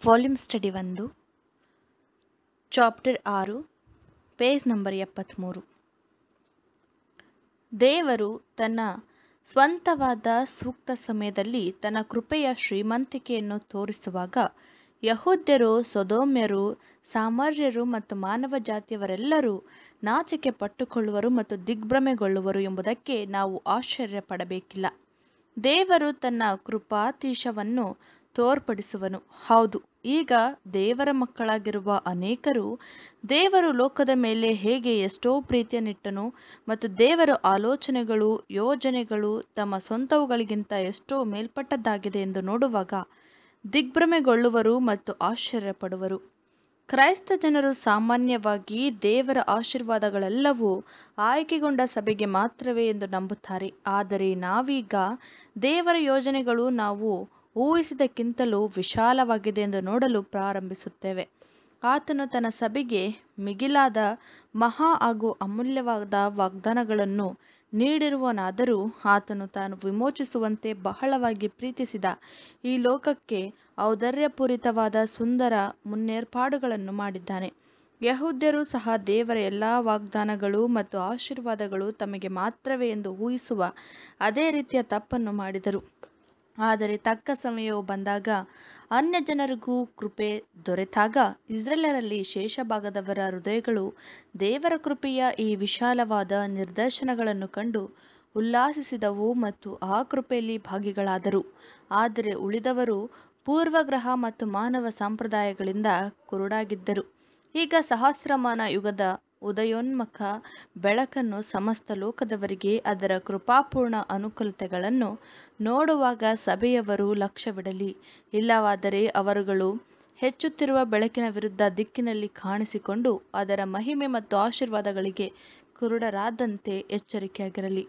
volume study ಒಂದು chapter ಆರು page number ಎಪ್ಪತ್ತ್ಮೂರು ದೇವರು ತನ್ನ ಸ್ವಂತವಾದ ಸೂಕ್ತ ಸಮಯದಲ್ಲಿ ತನ್ನ ಕೃಪೆಯ ಶ್ರೀಮಂತಿಕೆಯನ್ನು ತೋರಿಸುವಾಗ ಯಹೂದ್ಯರು ಸೊದೋಮ್ಯರು ಸಾಮರ್ಯರು ಮತ್ತು ಮಾನವ ಜಾತಿಯವರೆಲ್ಲರೂ ನಾಚಿಕೆ ಪಟ್ಟುಕೊಳ್ಳುವರು ಮತ್ತು ದಿಗ್ಭ್ರಮೆಗೊಳ್ಳುವರು ಎಂಬುದಕ್ಕೆ ನಾವು ಆಶ್ಚರ್ಯ ಪಡಬೇಕಿಲ್ಲ ದೇವರು ತನ್ನ ಕೃಪಾತೀಶವನ್ನು ತೋರ್ಪಡಿಸುವನು ಹೌದು ಈಗ ದೇವರ ಮಕ್ಕಳಾಗಿರುವ ಅನೇಕರು ದೇವರು ಲೋಕದ ಮೇಲೆ ಹೇಗೆ ಎಷ್ಟೋ ಪ್ರೀತಿಯನ್ನಿಟ್ಟನು ಮತ್ತು ದೇವರ ಆಲೋಚನೆಗಳು ಯೋಜನೆಗಳು ತಮ್ಮ ಸ್ವಂತವುಗಳಿಗಿಂತ ಎಷ್ಟೋ ಮೇಲ್ಪಟ್ಟದ್ದಾಗಿದೆ ಎಂದು ನೋಡುವಾಗ ದಿಗ್ಭ್ರಮೆಗೊಳ್ಳುವರು ಮತ್ತು ಆಶ್ಚರ್ಯಪಡುವರು ಕ್ರೈಸ್ತ ಜನರು ಸಾಮಾನ್ಯವಾಗಿ ದೇವರ ಆಶೀರ್ವಾದಗಳೆಲ್ಲವೂ ಆಯ್ಕೆಗೊಂಡ ಸಭೆಗೆ ಮಾತ್ರವೇ ಎಂದು ನಂಬುತ್ತಾರೆ ಆದರೆ ನಾವೀಗ ದೇವರ ಯೋಜನೆಗಳು ನಾವು ಊಹಿಸಿದಕ್ಕಿಂತಲೂ ವಿಶಾಲವಾಗಿದೆ ಎಂದು ನೋಡಲು ಪ್ರಾರಂಭಿಸುತ್ತೇವೆ ಆತನು ತನ್ನ ಸಭೆಗೆ ಮಿಗಿಲಾದ ಮಹಾ ಹಾಗೂ ಅಮೂಲ್ಯವಾದ ವಾಗ್ದಾನಗಳನ್ನು ನೀಡಿರುವನಾದರೂ ಆತನು ತಾನು ವಿಮೋಚಿಸುವಂತೆ ಬಹಳವಾಗಿ ಪ್ರೀತಿಸಿದ ಈ ಲೋಕಕ್ಕೆ ಔದಾರ್ಯಪೂರಿತವಾದ ಸುಂದರ ಮುನ್ನೇರ್ಪಾಡುಗಳನ್ನು ಮಾಡಿದ್ದಾನೆ ಯಹೂದ್ಯರು ಸಹ ದೇವರ ಎಲ್ಲ ವಾಗ್ದಾನಗಳು ಮತ್ತು ಆಶೀರ್ವಾದಗಳು ತಮಗೆ ಮಾತ್ರವೇ ಎಂದು ಊಹಿಸುವ ಅದೇ ರೀತಿಯ ತಪ್ಪನ್ನು ಮಾಡಿದರು ಆದರೆ ತಕ್ಕ ಸಮಯವು ಬಂದಾಗ ಅನ್ಯ ಜನರಿಗೂ ಕೃಪೆ ದೊರೆತಾಗ ಇಸ್ರೇಲರಲ್ಲಿ ಶೇಷ ಭಾಗದವರ ಹೃದಯಗಳು ದೇವರ ಕೃಪೆಯ ಈ ವಿಶಾಲವಾದ ನಿದರ್ಶನಗಳನ್ನು ಕಂಡು ಉಲ್ಲಾಸಿಸಿದವು ಮತ್ತು ಆ ಕೃಪೆಯಲ್ಲಿ ಭಾಗಿಗಳಾದರು ಆದರೆ ಉಳಿದವರು ಪೂರ್ವಗ್ರಹ ಮತ್ತು ಮಾನವ ಸಂಪ್ರದಾಯಗಳಿಂದ ಕುರುಡಾಗಿದ್ದರು ಈಗ ಸಹಸ್ರಮಾನ ಯುಗದ ಉದಯೋನ್ಮುಖ ಬೆಳಕನ್ನು ಸಮಸ್ತ ಲೋಕದವರಿಗೆ ಅದರ ಕೃಪಾಪೂರ್ಣ ಅನುಕೂಲತೆಗಳನ್ನು ನೋಡುವಾಗ ಸಭೆಯವರು ಲಕ್ಷ್ಯವಿಡಲಿ ಇಲ್ಲವಾದರೆ ಅವರುಗಳು ಹೆಚ್ಚುತ್ತಿರುವ ಬೆಳಕಿನ ವಿರುದ್ಧ ದಿಕ್ಕಿನಲ್ಲಿ ಕಾಣಿಸಿಕೊಂಡು ಅದರ ಮಹಿಮೆ ಮತ್ತು ಆಶೀರ್ವಾದಗಳಿಗೆ ಕುರುಡರಾದಂತೆ ಎಚ್ಚರಿಕೆಯಾಗಿರಲಿ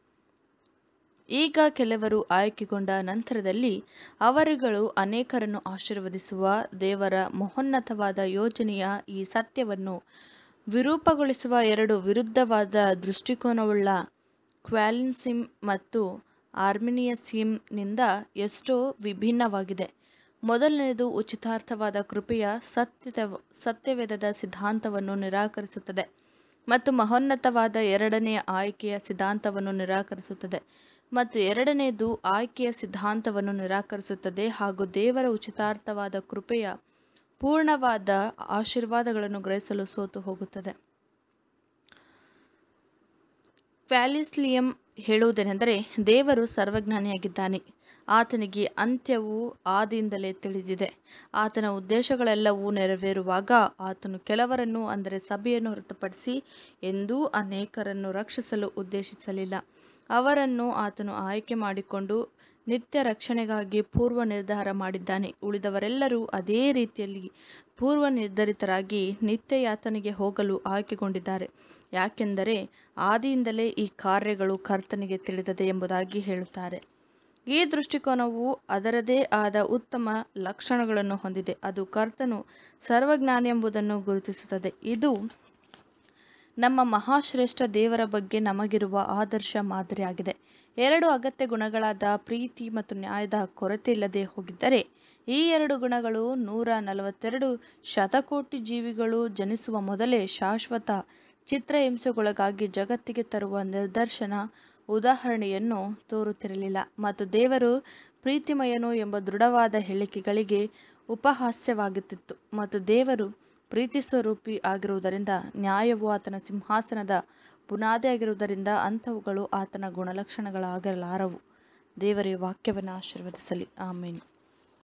ಈಗ ಕೆಲವರು ಆಯ್ಕೆಗೊಂಡ ನಂತರದಲ್ಲಿ ಅವರುಗಳು ಅನೇಕರನ್ನು ಆಶೀರ್ವದಿಸುವ ದೇವರ ಮಹೋನ್ನತವಾದ ಯೋಜನೆಯ ಈ ಸತ್ಯವನ್ನು ವಿರೂಪಗೊಳಿಸುವ ಎರಡು ವಿರುದ್ಧವಾದ ದೃಷ್ಟಿಕೋನವುಳ್ಳ ಕ್ವಾಲಿನ್ಸಿಮ್ ಮತ್ತು ಆರ್ಮಿನಿಯಸಿಮ್ನಿಂದ ಎಷ್ಟೋ ವಿಭಿನ್ನವಾಗಿದೆ ಮೊದಲನೆಯದು ಉಚಿತಾರ್ಥವಾದ ಕೃಪೆಯ ಸತ್ಯದ ಸತ್ಯವೇದದ ಸಿದ್ಧಾಂತವನ್ನು ನಿರಾಕರಿಸುತ್ತದೆ ಮತ್ತು ಮಹೋನ್ನತವಾದ ಎರಡನೆಯ ಆಯ್ಕೆಯ ಸಿದ್ಧಾಂತವನ್ನು ನಿರಾಕರಿಸುತ್ತದೆ ಮತ್ತು ಎರಡನೆಯದು ಆಯ್ಕೆಯ ಸಿದ್ಧಾಂತವನ್ನು ನಿರಾಕರಿಸುತ್ತದೆ ಹಾಗೂ ದೇವರ ಉಚಿತಾರ್ಥವಾದ ಕೃಪೆಯ ಪೂರ್ಣವಾದ ಆಶೀರ್ವಾದಗಳನ್ನು ಗ್ರಹಿಸಲು ಸೋತು ಹೋಗುತ್ತದೆ ಕ್ವಾಲಿಸ್ಲಿಯಂ ಹೇಳುವುದೇನೆಂದರೆ ದೇವರು ಸರ್ವಜ್ಞಾನಿಯಾಗಿದ್ದಾನೆ ಆತನಿಗೆ ಅಂತ್ಯವು ಆದಿಯಿಂದಲೇ ತಿಳಿದಿದೆ ಆತನ ಉದ್ದೇಶಗಳೆಲ್ಲವೂ ನೆರವೇರುವಾಗ ಆತನು ಕೆಲವರನ್ನು ಅಂದರೆ ಸಭೆಯನ್ನು ಹೊರತುಪಡಿಸಿ ಎಂದೂ ಅನೇಕರನ್ನು ರಕ್ಷಿಸಲು ಉದ್ದೇಶಿಸಲಿಲ್ಲ ಅವರನ್ನು ಆತನು ಆಯ್ಕೆ ಮಾಡಿಕೊಂಡು ನಿತ್ಯ ರಕ್ಷಣೆಗಾಗಿ ಪೂರ್ವ ನಿರ್ಧಾರ ಮಾಡಿದ್ದಾನೆ ಉಳಿದವರೆಲ್ಲರೂ ಅದೇ ರೀತಿಯಲ್ಲಿ ಪೂರ್ವ ನಿರ್ಧರಿತರಾಗಿ ನಿತ್ಯ ಯಾತನೆಗೆ ಹೋಗಲು ಆಯ್ಕೆಗೊಂಡಿದ್ದಾರೆ ಯಾಕೆಂದರೆ ಆದಿಯಿಂದಲೇ ಈ ಕಾರ್ಯಗಳು ಕರ್ತನಿಗೆ ತಿಳಿದದೆ ಎಂಬುದಾಗಿ ಹೇಳುತ್ತಾರೆ ಈ ದೃಷ್ಟಿಕೋನವು ಅದರದೇ ಆದ ಉತ್ತಮ ಲಕ್ಷಣಗಳನ್ನು ಹೊಂದಿದೆ ಅದು ಕರ್ತನು ಸರ್ವಜ್ಞಾನಿ ಎಂಬುದನ್ನು ಗುರುತಿಸುತ್ತದೆ ಇದು ನಮ್ಮ ಮಹಾಶ್ರೇಷ್ಠ ದೇವರ ಬಗ್ಗೆ ನಮಗಿರುವ ಆದರ್ಶ ಮಾದರಿಯಾಗಿದೆ ಎರಡು ಅಗತ್ಯ ಗುಣಗಳಾದ ಪ್ರೀತಿ ಮತ್ತು ನ್ಯಾಯದ ಕೊರತೆ ಇಲ್ಲದೆ ಹೋಗಿದ್ದರೆ ಈ ಎರಡು ಗುಣಗಳು ನೂರ ನಲವತ್ತೆರಡು ಶತಕೋಟಿ ಜೀವಿಗಳು ಜನಿಸುವ ಮೊದಲೇ ಶಾಶ್ವತ ಚಿತ್ರಹಿಂಸೆಗೊಳಗಾಗಿ ಜಗತ್ತಿಗೆ ತರುವ ನಿದರ್ಶನ ಉದಾಹರಣೆಯನ್ನು ತೋರುತ್ತಿರಲಿಲ್ಲ ಮತ್ತು ದೇವರು ಪ್ರೀತಿಮಯನು ಎಂಬ ದೃಢವಾದ ಹೇಳಿಕೆಗಳಿಗೆ ಉಪಹಾಸ್ಯವಾಗುತ್ತಿತ್ತು ಮತ್ತು ದೇವರು ಪ್ರೀತಿ ಸ್ವರೂಪಿ ಆಗಿರುವುದರಿಂದ ನ್ಯಾಯವು ಆತನ ಸಿಂಹಾಸನದ ಬುನಾದಿಯಾಗಿರುವುದರಿಂದ ಅಂಥವುಗಳು ಆತನ ಗುಣಲಕ್ಷಣಗಳಾಗಲಾರವು ದೇವರ ವಾಕ್ಯವನ್ನು ಆಶೀರ್ವದಿಸಲಿ ಆಮೇಲೆ